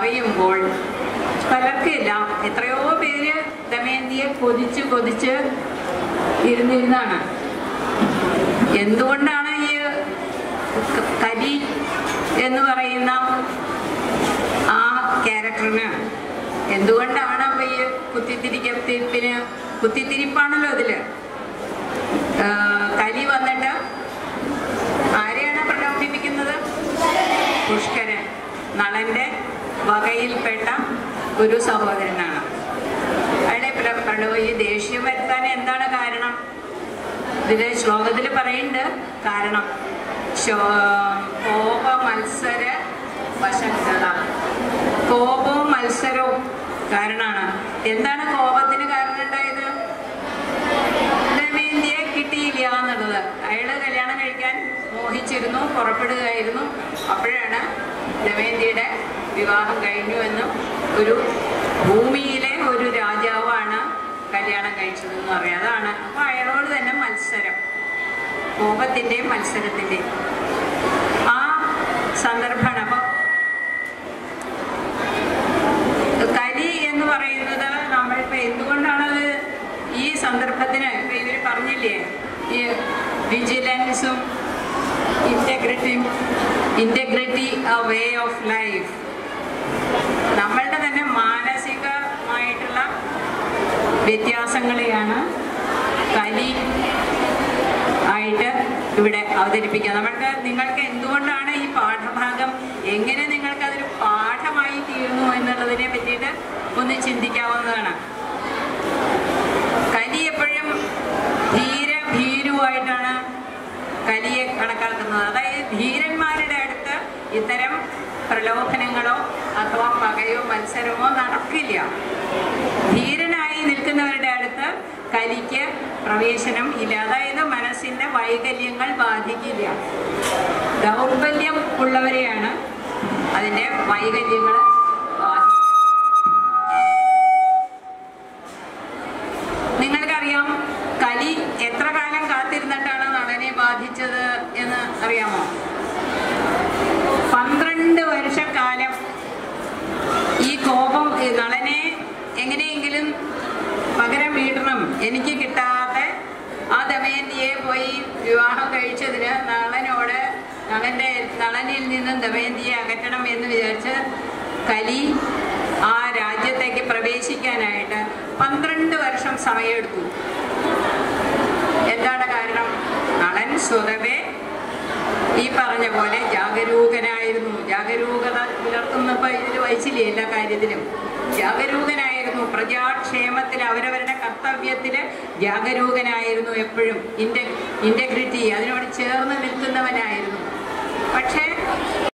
പറയുമ്പോൾ പലർക്കില്ല എത്രയോ പേര് ദമയന്തിയെ കൊതിച്ച് കൊതിച്ച് ഇരുന്നിരുന്നാണ് എന്തുകൊണ്ടാണ് ഈ ക- കലി എന്ന് പറയുന്ന ആ ക്യാരക്ടറിന് എന്തുകൊണ്ടാണ് അപ്പൊ ഈ കുത്തിത്തിരിക്കത്തിരിപ്പിന് കുത്തിത്തിരിപ്പാണല്ലോ അതില് ആ, കലി വന്നിട്ട് ആരെയാണ് പ്രലോഭിപ്പിക്കുന്നത് പുഷ്കരൻ നളന്റെ വകയിൽപ്പെട്ട ഒരു സഹോദരനാണ് അയാളെ പ്ര- പ്രലോ ഈ ദേഷ്യം വരുത്താൻ എന്താണ് കാരണം ഇതില് ശ്ലോകത്തിൽ പറയുന്നുണ്ട് കാരണം ശോ- കോപ മത്സര വശങ്ങള കോപവും മത്സരവും കാരണമാണ് എന്താണ് കോപത്തിന് കാരണം ഉണ്ടായത് ദമയന്തിയെ കിട്ടിയില്ല എന്നുള്ളത് അയാള് കല്യാണം കഴിക്കാൻ മോഹിച്ചിരുന്നു പുറപ്പെടുകയായിരുന്നു അപ്പോഴാണ് ദമയന്തിയുടെ വിവാഹം കഴിഞ്ഞു എന്നും ഒരു ഭൂമിയിലെ ഒരു രാജാവാണ് കല്യാണം കഴിച്ചതെന്ന് പറയാം അതാണ് അപ്പൊ അയാളോട് തന്നെ മത്സരം കോപത്തിന്റെയും മത്സരത്തിന്റെയും ആ സന്ദർഭമാണ് അപ്പൊ കലി എന്ന് പറയുന്നത് നമ്മളിപ്പോ എന്തുകൊണ്ടാണത് ഈ സന്ദർഭത്തിന് ഇപ്പൊ ഇവര് പറഞ്ഞില്ലേ ഈ വിജിലൻസും ഇന്റഗ്രിറ്റിയും integrity a way of life നമ്മളുടെ തന്നെ മാനസികമായിട്ടുള്ള വ്യത്യാസങ്ങളെയാണ് കലി ആയിട്ട് ഇവിടെ അവതരിപ്പിക്കുക നമ്മൾക്ക് നിങ്ങൾക്ക് എന്തുകൊണ്ടാണ് ഈ പാഠഭാഗം എങ്ങനെ നിങ്ങൾക്ക് അതൊരു പാഠമായി തീർന്നു എന്നുള്ളതിനെ പറ്റിയിട്ട് ഒന്ന് ചിന്തിക്കാവുന്നതാണ് കലി എപ്പോഴും ധീര ഭീരുവായിട്ടാണ് കലിയെ കണക്കാക്കുന്നത് അതായത് ധീരന്മാരുടെ അടുത്ത് ഇത്തരം പ്രലോഭനങ്ങളോ അഥവാ പകയോ മത്സരമോ നടക്കില്ല ധീരനായി നിൽക്കുന്നവരുടെ അടുത്ത് കലിക്ക് പ്രവേശനം ഇല്ല അതായത് മനസ്സിന്റെ വൈകല്യങ്ങൾ ബാധിക്കില്ല ദൗർബല്യം ഉള്ളവരെയാണ് അതിന്റെ വൈകല്യങ്ങൾ ബാധിക്കുക നിങ്ങൾക്കറിയാം കലി എത്ര കാലം കാത്തിരുന്നിട്ടാണ് നളനെ ബാധിച്ചത് എന്ന് അറിയാമോ പന്ത്രണ്ട് വർഷക്കാലം ഈ കോപം ഈ നളനെ എങ്ങനെയെങ്കിലും പകരം വീടണം എനിക്ക് കിട്ടാതെ ആ ദമയന്തിയെ പോയി വിവാഹം കഴിച്ചതിന് നളനോട് നളന്റെ നളനിൽ നിന്നും ദമയന്തിയെ അകറ്റണം എന്ന് വിചാരിച്ച് കലി ആ രാജ്യത്തേക്ക് പ്രവേശിക്കാനായിട്ട് പന്ത്രണ്ട് വർഷം സമയമെടുത്തു എന്താണ് കാരണം നളൻ സ്വതവേ ഈ പറഞ്ഞ പോലെ ജാഗരൂകനായിരുന്നു ജാഗരൂകത പുലർത്തുന്നപ്പോ ഇതിൽ വഹിച്ചില്ലേ എല്ലാ കാര്യത്തിലും ജാഗരൂകനായിരുന്നു പ്രജാക്ഷേമത്തിൽ അവരവരുടെ കർത്തവ്യത്തില് ജാഗരൂകനായിരുന്നു എപ്പോഴും ഇന്റ ഇന്റഗ്രിറ്റി അതിനോട് ചേർന്ന് നിൽക്കുന്നവനായിരുന്നു പക്ഷേ